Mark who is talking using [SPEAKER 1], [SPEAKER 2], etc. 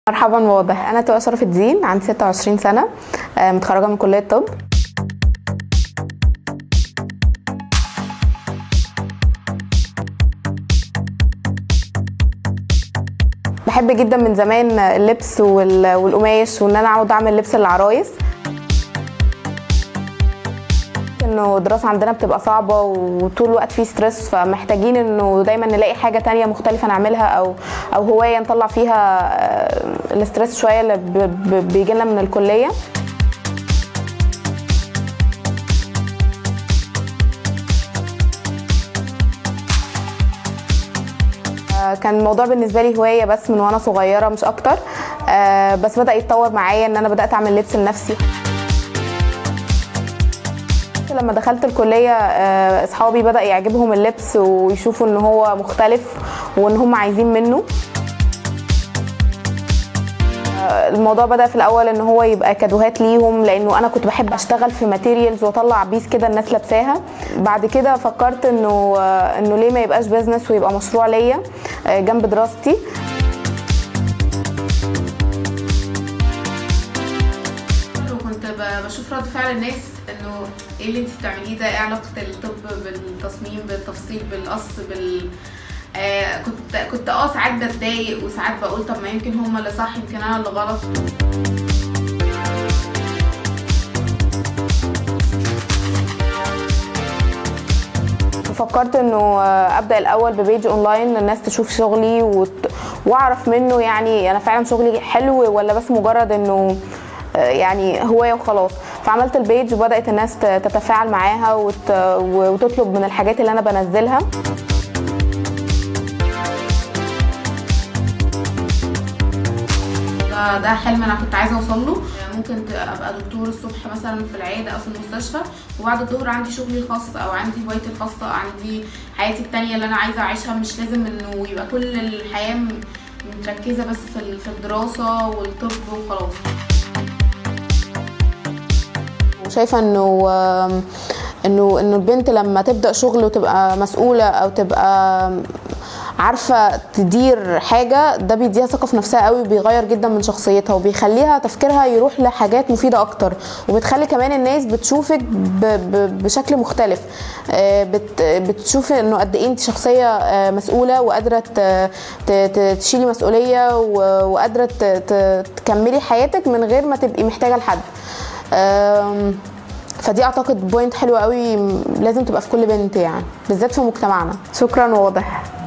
[SPEAKER 1] مرحبا واضح انا تقى شرف الدين عندي 26 سنه آه، متخرجه من كليه الطب بحب جدا من زمان اللبس وال- والقماش وان انا اقعد اعمل لبس للعرايس انه الدراسه عندنا بتبقى صعبه وطول الوقت في ستريس فمحتاجين انه دايما نلاقي حاجه تانية مختلفه نعملها او او هوايه نطلع فيها آه، الاستريس شويه اللي بيجي لنا من الكليه آه، كان الموضوع بالنسبه لي هوايه بس من وانا صغيره مش اكتر آه، بس بدا يتطور معايا ان انا بدات اعمل لبس لنفسي لما دخلت الكليه آه، اصحابي بدا يعجبهم اللبس ويشوفوا ان هو مختلف وان هم عايزين منه آه، الموضوع بدا في الاول ان هو يبقى كادوهات ليهم لانه انا كنت بحب اشتغل في ماتيريالز واطلع بيس كده الناس لابساها بعد كده فكرت انه آه، انه ليه ما يبقاش بيزنس ويبقى مشروع ليا آه، جنب دراستي
[SPEAKER 2] وكنت ب- بشوف رد فعل الناس انه ايه اللي انت بتعمليه ده ايه علاقه الطب بالتصميم بالتفصيل بالقص بال آه كنت كنت اه ساعات بتضايق وساعات بقول طب ما يمكن هما اللي صح يمكن انا اللي غلط
[SPEAKER 1] فكرت انه آه، ابدا الاول ببيج اونلاين الناس تشوف شغلي وت... واعرف منه يعني انا فعلا شغلي حلو ولا بس مجرد انه آه، يعني هوايه وخلاص فعملت البيج وبدات الناس ت- تتفاعل معاها وت... وتطلب من الحاجات اللي انا بنزلها
[SPEAKER 2] ده ده حلم انا كنت عايزه اوصل له ممكن ت- ابقى دكتور الصبح مثلا في العياده او في المستشفى وبعد الظهر عندي شغلي الخاص او عندي هوايتي الخاصه عندي حياتي التانية اللي انا عايزه اعيشها مش لازم انه يبقى كل الحياه م- متركزه بس في ال- في الدراسه والطب وخلاص
[SPEAKER 1] وشايفه انه آم، انه انه البنت لما تبدا شغل وتبقى مسؤوله او تبقى عارفه تدير حاجه ده بيديها ثقه في نفسها قوي وبيغير جدا من شخصيتها وبيخليها تفكيرها يروح لحاجات مفيده اكتر وبتخلي كمان الناس بتشوفك ب ب بشكل مختلف آه، بت بتشوف انه قد ايه انت شخصيه آه، مسؤوله وقادره ت- ت- ت- تشيلي مسؤوليه و- وقادره ت- ت- تكملي حياتك من غير ما تبقي محتاجه لحد أم، فدي اعتقد بوينت حلوه قوي م- لازم تبقى في كل بنت يعني بالذات في مجتمعنا شكرا واضح